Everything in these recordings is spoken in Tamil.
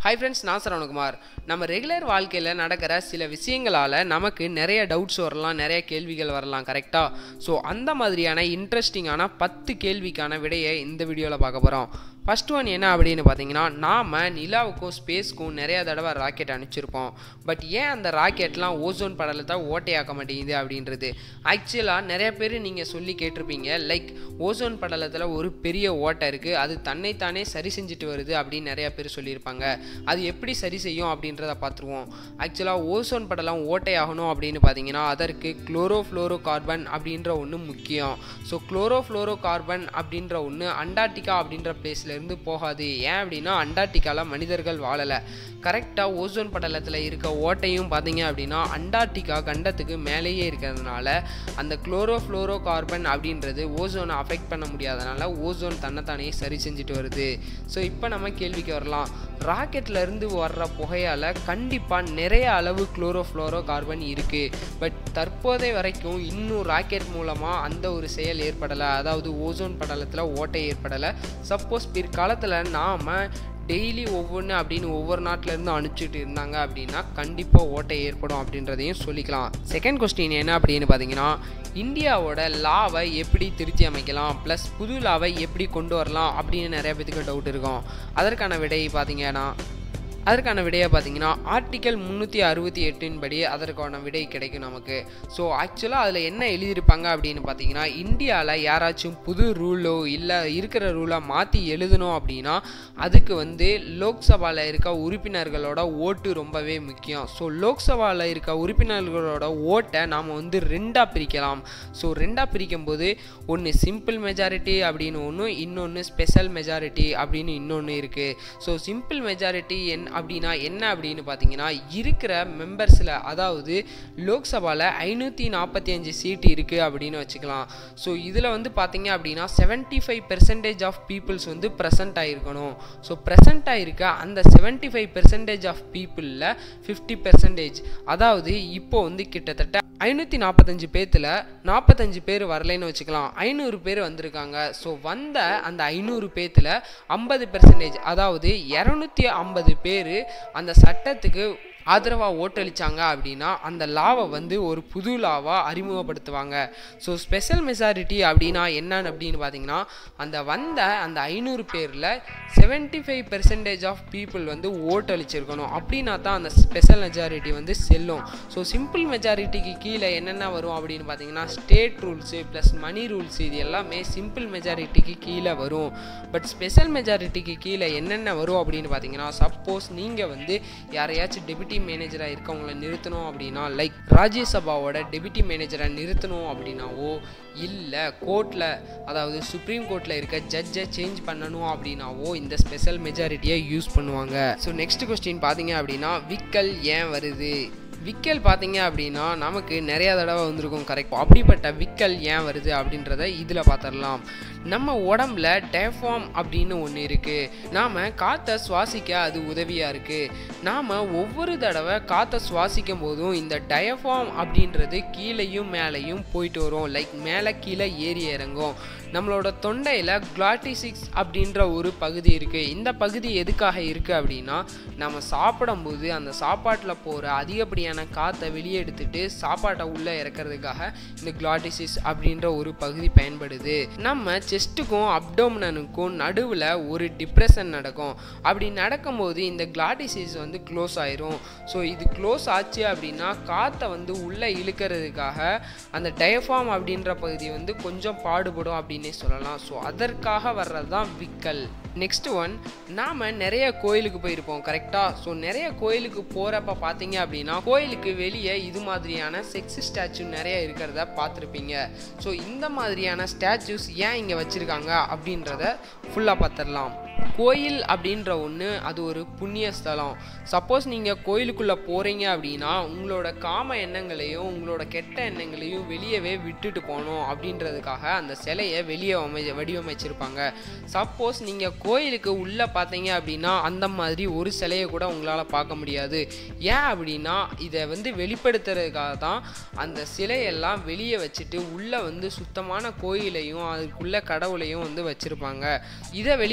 ஹாய் ஃப்ரெண்ட்ஸ் நான் சரவணகுமார் நம்ம ரெகுலர் வாழ்க்கையில் நடக்கிற சில விஷயங்களால் நமக்கு நிறைய டவுட்ஸ் வரலாம் நிறைய கேள்விகள் வரலாம் கரெக்டாக ஸோ அந்த மாதிரியான இன்ட்ரெஸ்டிங்கான பத்து கேள்விக்கான விடையை இந்த வீடியோவில் பார்க்க போகிறோம் ஃபர்ஸ்ட் ஒன் என்ன அப்படின்னு பார்த்தீங்கன்னா நாம் நிலாவுக்கும் ஸ்பேஸ்க்கும் நிறைய தடவை ராக்கெட் அனுப்பிச்சிருப்போம் பட் ஏன் அந்த ராக்கெட்லாம் ஓசோன் படலத்தை ஓட்டையாக்க மாட்டேங்குது அப்படின்றது ஆக்சுவலாக நிறைய பேர் நீங்கள் சொல்லி கேட்டிருப்பீங்க லைக் ஓசோன் படலத்தில் ஒரு பெரிய ஓட்டை இருக்குது அது தன்னைத்தானே சரி செஞ்சுட்டு வருது அப்படின்னு நிறைய பேர் சொல்லியிருப்பாங்க அது எப்படி சரி செய்யும் அப்படின்றத பார்த்துருவோம் ஆக்சுவலாக ஓசோன் படலம் ஓட்டையாகணும் அப்படின்னு பார்த்தீங்கன்னா அதற்கு குளோரோஃப்ளோரோ கார்பன் அப்படின்ற ஒன்று முக்கியம் ஸோ குளோரோஃப்ளோரோ கார்பன் அப்படின்ற ஒன்று அண்டார்டிகா அப்படின்ற பிளேஸில் இருந்து போகாது ஏன் அப்படின்னா அண்டார்டிகாவில் மனிதர்கள் வாழலை கரெக்டாக ஓசோன் படலத்தில் இருக்க ஓட்டையும் பார்த்தீங்க அப்படின்னா அண்டார்டிகா கண்டத்துக்கு மேலேயே இருக்கிறதுனால அந்த குளோரோஃப்ளோரோ கார்பன் அப்படின்றது ஓசோனை அஃபெக்ட் பண்ண முடியாதனால ஓசோன் தன்னைத்தானே சரி செஞ்சுட்டு வருது ஸோ இப்போ நம்ம கேள்விக்கு வரலாம் ராக்கெட்ல இருந்து வர்ற புகையால் கண்டிப்பாக நிறைய அளவு குளோரோஃப்ளோரோ கார்பன் இருக்குது பட் தற்போதைய வரைக்கும் இன்னும் ராக்கெட் மூலமாக அந்த ஒரு செயல் ஏற்படலை அதாவது ஓசோன் படலத்தில் ஓட்டை ஏற்படலை சப்போஸ் பிற்காலத்தில் நாம் டெய்லி ஒவ்வொன்று அப்படின்னு ஒவ்வொரு நாட்டிலேருந்து அனுப்பிச்சிட்டு இருந்தாங்க அப்படின்னா கண்டிப்பாக ஓட்டை ஏற்படும் அப்படின்றதையும் சொல்லிக்கலாம் செகண்ட் கொஸ்டின் என்ன அப்படின்னு பார்த்தீங்கன்னா இந்தியாவோட லாவை எப்படி திருத்தி அமைக்கலாம் ப்ளஸ் புது லாவை எப்படி கொண்டு வரலாம் அப்படின்னு நிறைய பேத்துக்கு டவுட் இருக்கும் அதற்கான விடை பார்த்தீங்கன்னா அதற்கான விடையை பார்த்தீங்கன்னா ஆர்டிக்கல் முந்நூற்றி அறுபத்தி எட்டின் படி அதற்கான விடை கிடைக்கும் நமக்கு ஸோ ஆக்சுவலாக அதில் என்ன எழுதியிருப்பாங்க அப்படின்னு பார்த்தீங்கன்னா இந்தியாவில் யாராச்சும் புது ரூலோ இல்லை இருக்கிற ரூலை மாற்றி எழுதணும் அப்படின்னா அதுக்கு வந்து லோக்சபாவில் இருக்க உறுப்பினர்களோட ஓட்டு ரொம்பவே முக்கியம் ஸோ லோக்சபாவில் இருக்க உறுப்பினர்களோட ஓட்டை நாம் வந்து ரெண்டாக பிரிக்கலாம் ஸோ ரெண்டாக பிரிக்கும் போது ஒன்று சிம்பிள் மெஜாரிட்டி அப்படின்னு ஒன்று இன்னொன்று ஸ்பெஷல் மெஜாரிட்டி அப்படின்னு இன்னொன்று இருக்குது ஸோ சிம்பிள் மெஜாரிட்டி என் அப்படின்னா என்ன அப்படின்னு பார்த்தீங்கன்னா இருக்கிற மெம்பர்ஸில் அதாவது லோக்சபாவில் ஐநூற்றி நாற்பத்தி அஞ்சு சீட் இருக்குது அப்படின்னு வச்சுக்கலாம் ஸோ இதில் வந்து பார்த்தீங்க அப்படின்னா seventy five percentage of peoples வந்து ப்ரெசென்ட் ஆகிருக்கணும் ஸோ ப்ரெசென்ட் ஆகிருக்க அந்த செவன்ட்டி ஃபைவ் பெர்சன்டேஜ் ஆஃப் பீப்புளில் ஃபிஃப்டி பெர்சன்டேஜ் அதாவது இப்போ வந்து கிட்டத்தட்ட ஐநூற்றி நாற்பத்தஞ்சு பேர்த்தில் நாற்பத்தஞ்சு பேர் வரலைன்னு வச்சுக்கலாம் ஐநூறு பேர் வந்திருக்காங்க ஸோ வந்த அந்த ஐநூறு பேர்த்தில் ஐம்பது பெர்சன்டேஜ் அதாவது இரநூத்தி ஐம்பது பேர் அந்த சட்டத்துக்கு ஆதரவாக ஓட்டளிச்சாங்க அப்படின்னா அந்த லாவை வந்து ஒரு புது லாவாக அறிமுகப்படுத்துவாங்க ஸோ ஸ்பெஷல் மெஜாரிட்டி அப்படின்னா என்னன்னு அப்படின்னு பார்த்தீங்கன்னா அந்த வந்த அந்த ஐநூறு பேரில் seventy five percentage of people வந்து ஓட்டளிச்சிருக்கணும் அப்படின்னா தான் அந்த ஸ்பெஷல் மெஜாரிட்டி வந்து செல்லும் ஸோ சிம்பிள் மெஜாரிட்டிக்கு கீழே என்னென்ன வரும் அப்படின்னு பார்த்தீங்கன்னா state rules plus money rules இது எல்லாமே சிம்பிள் மெஜாரிட்டிக்கு கீழே வரும் பட் ஸ்பெஷல் மெஜாரிட்டிக்கு கீழே என்னென்ன வரும் அப்படின்னு பார்த்தீங்கன்னா சப்போஸ் நீங்கள் வந்து யாரையாச்சும் டெபியூட்டி மேனேஜராக இருக்கவங்கள நிறுத்தணும் அப்படின்னா லைக் ராஜ்யசபாவோட டெபியூட்டி மேனேஜரை நிறுத்தணும் அப்படின்னாவோ இல்லை கோர்ட்டில் அதாவது சுப்ரீம் கோர்ட்டில் இருக்க ஜட்ஜை சேஞ்ச் பண்ணணும் அப்படின்னாவோ இந்த ஸ்பெஷல் மெஜாரிட்டியை யூஸ் பண்ணுவாங்க ஸோ நெக்ஸ்ட் கொஸ்டின் பார்த்தீங்க அப்படின்னா விக்கல் ஏன் வருது விக்கல் பார்த்தீங்க அப்படின்னா நமக்கு நிறையா தடவை வந்திருக்கும் கரெக்ட் அப்படிப்பட்ட விக்கல் ஏன் வருது அப்படின்றத இதில் பார்த்துடலாம் நம்ம உடம்புல டேஃபார்ம் அப்படின்னு ஒன்று இருக்குது நாம் காற்றை சுவாசிக்க அது உதவியாக இருக்குது நாம் ஒவ்வொரு தடவை காற்றை சுவாசிக்கும் போதும் இந்த டயஃபார்ம் அப்படின்றது கீழேயும் மேலேயும் போயிட்டு வரும் லைக் மேலே கீழே ஏறி இறங்கும் நம்மளோட தொண்டையில் கிளாட்டிசிக்ஸ் அப்படின்ற ஒரு பகுதி இருக்குது இந்த பகுதி எதுக்காக இருக்குது அப்படின்னா நம்ம சாப்பிடும்போது அந்த சாப்பாட்டில் போகிற அதிகப்படியான காற்றை வெளியே எடுத்துட்டு சாப்பாட்டை உள்ளே இறக்கிறதுக்காக இந்த கிளாட்டிசிஸ் அப்படின்ற ஒரு பகுதி பயன்படுது நம்ம செஸ்ட்டுக்கும் அப்டோமனனுக்கும் நடுவில் ஒரு டிப்ரெஷன் நடக்கும் அப்படி நடக்கும்போது இந்த கிளாட்டிசிஸ் வந்து க்ளோஸ் ஆயிரும் ஸோ இது க்ளோஸ் ஆச்சு அப்படின்னா காற்றை வந்து உள்ளே இழுக்கிறதுக்காக அந்த டயஃபார்ம் அப்படின்ற பகுதி வந்து கொஞ்சம் பாடுபடும் அப்படின்னே சொல்லலாம் ஸோ அதற்காக வர்றது தான் விக்கல் நெக்ஸ்ட் ஒன் நாம் நிறைய கோயிலுக்கு போயிருப்போம் கரெக்டாக ஸோ நிறைய கோயிலுக்கு போகிறப்ப பார்த்தீங்க அப்படின்னா கோயிலுக்கு வெளியே இது மாதிரியான செக்ஸ் ஸ்டாச்சு நிறைய இருக்கிறத பார்த்துருப்பீங்க ஸோ இந்த மாதிரியான ஸ்டாச்சூஸ் ஏன் இங்கே வச்சுருக்காங்க அப்படின்றத ஃபுல்லாக பார்த்துடலாம் கோயில் அப்படின்ற ஒன்று அது ஒரு புண்ணிய ஸ்தலம் சப்போஸ் நீங்கள் கோயிலுக்குள்ளே போகிறீங்க அப்படின்னா உங்களோட காம எண்ணங்களையும் உங்களோட கெட்ட எண்ணங்களையும் வெளியவே விட்டுட்டு போகணும் அப்படின்றதுக்காக அந்த சிலையை வெளியே அமை வடிவமைச்சிருப்பாங்க சப்போஸ் நீங்கள் கோயிலுக்கு உள்ளே பார்த்தீங்க அப்படின்னா அந்த மாதிரி ஒரு சிலையை கூட உங்களால் பார்க்க முடியாது ஏன் அப்படின்னா இதை வந்து வெளிப்படுத்துறதுக்காக தான் அந்த சிலையெல்லாம் வெளியே வச்சுட்டு உள்ளே வந்து சுத்தமான கோயிலையும் அதுக்குள்ள கடவுளையும் வந்து வச்சுருப்பாங்க இதை வெளிப்படுத்துகிற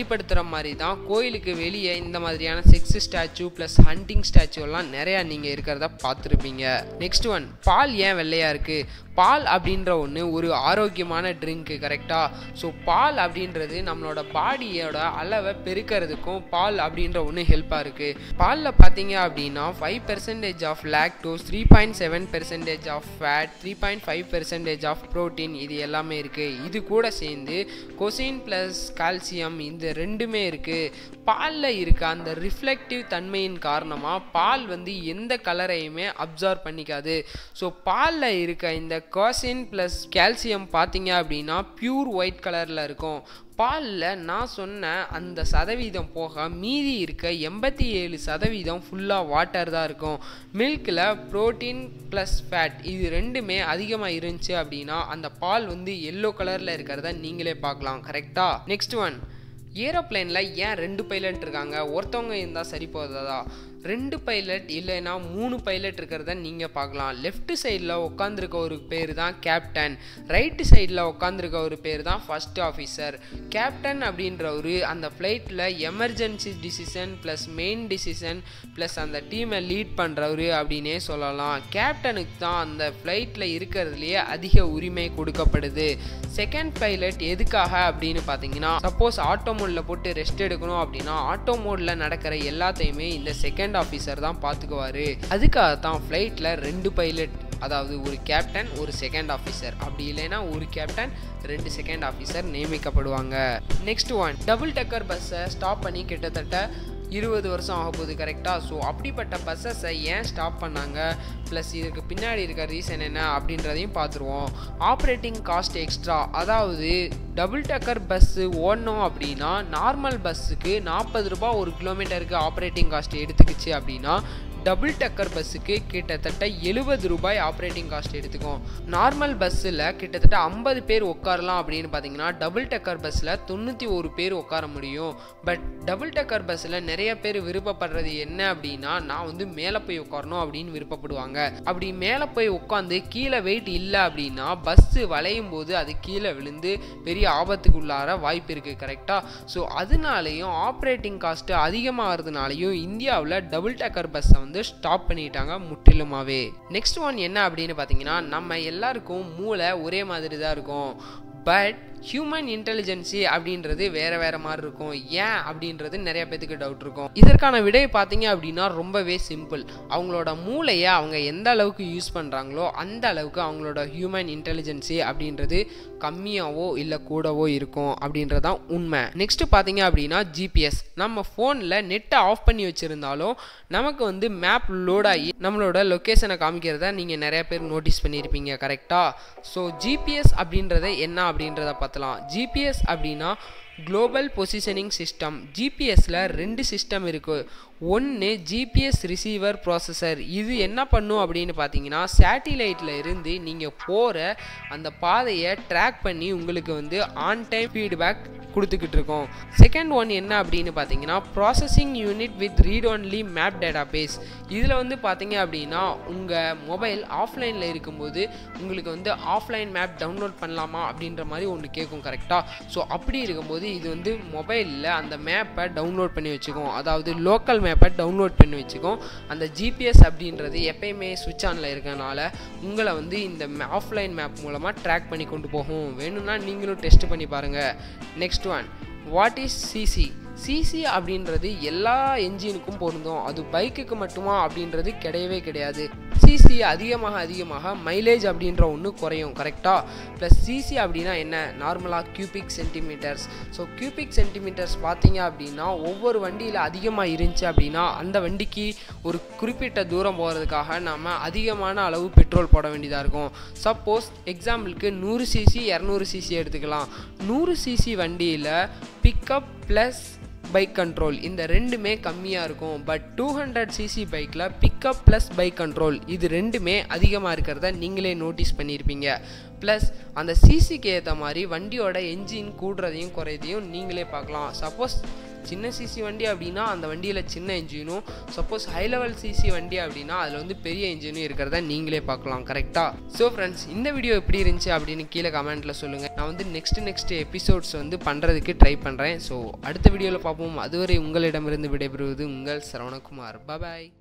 மாதிரி தான் கோயிலுக்கு வெளியே இந்த மாதிரியான sex statue plus hunting statue எல்லாம் நிறையா நீங்கள் இருக்கிறத பார்த்துருப்பீங்க நெக்ஸ்ட் ஒன் பால் ஏன் வெள்ளையாக இருக்குது பால் அப்படின்ற ஒன்று ஒரு ஆரோக்கியமான ட்ரிங்க்கு கரெக்டாக ஸோ பால் அப்படின்றது நம்மளோட பாடியோட அளவை பெருக்கிறதுக்கும் பால் அப்படின்ற ஒன்று ஹெல்ப்பாக இருக்குது பாலில் பார்த்தீங்க அப்படின்னா five percentage of lactose three point seven percentage of fat three point five percentage of protein இது எல்லாமே இருக்குது இது கூட சேர்ந்து கொசின் ப்ளஸ் கால்சியம் இந்த ரெண்டுமே இருக்குது பாலில் இருக்க அந்த ரிஃப்ளெக்டிவ் தன்மையின் காரணமாக பால் வந்து எந்த கலரையுமே அப்சார்ப் பண்ணிக்காது ஸோ பாலில் இருக்க இந்த காசின் ப்ளஸ் கால்சியம் பார்த்தீங்க அப்படின்னா பியூர் ஒயிட் கலரில் இருக்கும் பாலில் நான் சொன்ன அந்த சதவீதம் போக மீதி இருக்க எண்பத்தி ஏழு சதவீதம் ஃபுல்லாக வாட்டர் தான் இருக்கும் மில்கில் ப்ரோட்டீன் ப்ளஸ் ஃபேட் இது ரெண்டுமே அதிகமாக இருந்துச்சு அப்படின்னா அந்த பால் வந்து எல்லோ கலரில் இருக்கிறத நீங்களே பார்க்கலாம் கரெக்டாக நெக்ஸ்ட் ஒன் ஏரோப்ளைனில் ஏன் ரெண்டு பைலட் இருக்காங்க ஒருத்தவங்க இருந்தால் சரி போதாதா ரெண்டு பைலட் இல்லைன்னா மூணு பைலட் இருக்கிறத நீங்கள் பார்க்கலாம் லெஃப்ட் சைடில் உட்காந்துருக்க ஒரு பேர் தான் கேப்டன் ரைட்டு சைடில் உட்காந்துருக்க ஒரு பேர் தான் ஃபஸ்ட் ஆஃபீஸர் கேப்டன் அப்படின்றவர் அந்த ஃப்ளைட்டில் emergency decision plus main decision plus அந்த டீமை லீட் பண்ணுறவர் அப்படின்னே சொல்லலாம் கேப்டனுக்கு தான் அந்த ஃப்ளைட்டில் இருக்கிறதுலையே அதிக உரிமை கொடுக்கப்படுது செகண்ட் பைலட் எதுக்காக அப்படின்னு பார்த்தீங்கன்னா சப்போஸ் ஆட்டோ மோடில் போட்டு ரெஸ்ட் எடுக்கணும் அப்படின்னா ஆட்டோ மோடில் நடக்கிற எல்லாத்தையுமே இந்த செகண்ட் செகண்ட் ஆஃபீஸர் தான் பார்த்துக்குவார் அதுக்காக தான் ஃப்ளைட்டில் ரெண்டு பைலட் அதாவது ஒரு கேப்டன் ஒரு செகண்ட் ஆஃபீஸர் அப்படி இல்லைன்னா ஒரு கேப்டன் ரெண்டு செகண்ட் ஆஃபீஸர் நியமிக்கப்படுவாங்க நெக்ஸ்ட் ஒன் டபுள் டக்கர் பஸ்ஸை ஸ்டாப் பண்ணி கிட்டத்தட்ட இருபது வருஷம் ஆக போகுது கரெக்டாக ஸோ அப்படிப்பட்ட பஸ்ஸஸை ஏன் ஸ்டாப் பண்ணாங்க ப்ளஸ் இதுக்கு பின்னாடி இருக்க ரீசன் என்ன அப்படின்றதையும் பார்த்துருவோம் ஆப்ரேட்டிங் காஸ்ட் எக்ஸ்ட்ரா அதாவது டபுள் டக்கர் பஸ்ஸு ஓடணும் அப்படின்னா நார்மல் பஸ்ஸுக்கு நாற்பது ரூபா ஒரு கிலோமீட்டருக்கு ஆப்ரேட்டிங் காஸ்ட் எடுத்துக்கிச்சு அப்படின்னா டபுள் டக்கர் பஸ்ஸுக்கு கிட்டத்தட்ட எழுபது ரூபாய் ஆப்ரேட்டிங் காஸ்ட் எடுத்துக்கும் நார்மல் பஸ்ஸில் கிட்டத்தட்ட ஐம்பது பேர் உட்காரலாம் அப்படின்னு பார்த்தீங்கன்னா டபுள் டக்கர் பஸ்ஸில் தொண்ணூற்றி ஒரு பேர் உட்கார முடியும் பட் டபுள் டக்கர் பஸ்ஸில் நிறைய பேர் விருப்பப்படுறது என்ன அப்படின்னா நான் வந்து மேலே போய் உட்காரணும் அப்படின்னு விருப்பப்படுவாங்க அப்படி மேலே போய் உட்காந்து கீழே வெயிட் இல்லை அப்படின்னா பஸ்ஸு வளையும் போது அது கீழே விழுந்து பெரிய ஆபத்துக்குள்ளார வாய்ப்பு இருக்குது கரெக்டாக ஸோ அதனாலையும் ஆப்ரேட்டிங் காஸ்ட்டு அதிகமாகிறதுனாலையும் இந்தியாவில் டபுள் டக்கர் பஸ்ஸை வந்து ஸ்டாப் பண்ணிட்டாங்க முற்றிலுமாவே நெக்ஸ்ட் ஒன் என்ன அப்படின்னு பார்த்தீங்கன்னா நம்ம எல்லாருக்கும் மூளை ஒரே மாதிரி தான் இருக்கும் பட் ஹியூமன் இன்டெலிஜென்சி அப்படின்றது வேற வேற மாதிரி இருக்கும் ஏன் அப்படின்றது நிறைய பேத்துக்கு டவுட் இருக்கும் இதற்கான விடை பார்த்தீங்க அப்படின்னா ரொம்பவே சிம்பிள் அவங்களோட மூளையை அவங்க எந்த அளவுக்கு யூஸ் பண்ணுறாங்களோ அந்த அளவுக்கு அவங்களோட ஹியூமன் இன்டெலிஜென்சி அப்படின்றது கம்மியாவோ இல்லை கூடவோ இருக்கும் அப்படின்றதான் உண்மை நெக்ஸ்ட் பார்த்தீங்க அப்படின்னா ஜிபிஎஸ் நம்ம ஃபோனில் நெட்டை ஆஃப் பண்ணி வச்சுருந்தாலும் நமக்கு வந்து மேப் லோட் ஆகி நம்மளோட லொக்கேஷனை காமிக்கிறத நீங்கள் நிறைய பேர் நோட்டீஸ் பண்ணியிருப்பீங்க கரெக்டாக ஸோ ஜிபிஎஸ் அப்படின்றத என்ன அப்படின்றத பார்த்தலாம் ஜிபிஎஸ் அப்படின்னா குளோபல் பொசிஷனிங் சிஸ்டம் ஜிபிஎஸ்ல ரெண்டு சிஸ்டம் இருக்குது ஒன்று ஜிபிஎஸ் ரிசீவர் ப்ராசஸர் இது என்ன பண்ணும் அப்படின்னு பார்த்தீங்கன்னா சேட்டிலைட்டில் இருந்து நீங்கள் போகிற அந்த பாதையை ட்ராக் பண்ணி உங்களுக்கு வந்து ஆன் டைம் ஃபீட்பேக் கொடுத்துக்கிட்டு இருக்கோம் செகண்ட் ஒன் என்ன அப்படின்னு பார்த்தீங்கன்னா processing unit with read only map database இதில் வந்து பார்த்தீங்க அப்படின்னா உங்கள் மொபைல் ஆஃப்லைனில் இருக்கும்போது உங்களுக்கு வந்து ஆஃப்லைன் மேப் டவுன்லோட் பண்ணலாமா அப்படின்ற மாதிரி ஒன்று கேட்கும் கரெக்டாக ஸோ அப்படி இருக்கும்போது இது வந்து மொபைலில் அந்த மேப்பை டவுன்லோட் பண்ணி வச்சுக்கும் அதாவது லோக்கல் மேப்பை டவுன்லோட் பண்ணி வச்சுக்கும் அந்த ஜிபிஎஸ் அப்படின்றது எப்பயுமே சுவிட்ச் ஆனில் இருக்கனால உங்களை வந்து இந்த ஆஃப்லைன் மேப் மூலமாக ட்ராக் பண்ணி கொண்டு போகும் வேணும்னா நீங்களும் டெஸ்ட் பண்ணி பாருங்கள் next one what is CC CC அப்படின்றது எல்லா என்ஜினுக்கும் பொருந்தும் அது பைக்குக்கு மட்டுமா அப்படின்றது கிடையவே கிடையாது சிசி அதிகமாக அதிகமாக மைலேஜ் அப்படின்ற ஒன்று குறையும் கரெக்டாக ப்ளஸ் சிசி அப்படின்னா என்ன நார்மலாக cubic centimetres so cubic centimetres பார்த்தீங்க அப்படின்னா ஒவ்வொரு வண்டியில் அதிகமாக இருந்துச்சு அப்படின்னா அந்த வண்டிக்கு ஒரு குறிப்பிட்ட தூரம் போகிறதுக்காக நம்ம அதிகமான அளவு பெட்ரோல் போட வேண்டியதாக இருக்கும் சப்போஸ் எக்ஸாம்பிளுக்கு நூறு சிசி இரநூறு சிசி எடுத்துக்கலாம் நூறு சிசி வண்டியில் பிக்கப் ப்ளஸ் பைக் கண்ட்ரோல் இந்த ரெண்டுமே கம்மியாக இருக்கும் பட் டூ ஹண்ட்ரட் சிசி பைக்கில் பிக்கப் ப்ளஸ் பைக் கண்ட்ரோல் இது ரெண்டுமே அதிகமாக இருக்கிறத நீங்களே நோட்டீஸ் பண்ணியிருப்பீங்க ப்ளஸ் அந்த சிசிக்கு ஏற்ற மாதிரி வண்டியோட என்ஜின் கூடுறதையும் குறையதையும் நீங்களே பார்க்கலாம் சப்போஸ் சின்ன சிசி வண்டி அப்படின்னா அந்த வண்டியில் சின்ன இன்ஜினும் சப்போஸ் ஹை லெவல் சிசி வண்டி அப்படின்னா அதில் வந்து பெரிய இன்ஜினும் இருக்கிறத நீங்களே பார்க்கலாம் கரெக்டாக ஸோ ஃப்ரெண்ட்ஸ் இந்த வீடியோ எப்படி இருந்துச்சு அப்படின்னு கீழே கமெண்ட்டில் சொல்லுங்கள் நான் வந்து நெக்ஸ்ட் நெக்ஸ்ட் எபிசோட்ஸ் வந்து பண்ணுறதுக்கு ட்ரை பண்ணுறேன் ஸோ அடுத்த வீடியோவில் பார்ப்போம் அதுவரை உங்களிடமிருந்து விடைபெறுவது உங்கள் சரவணகுமார் பாய்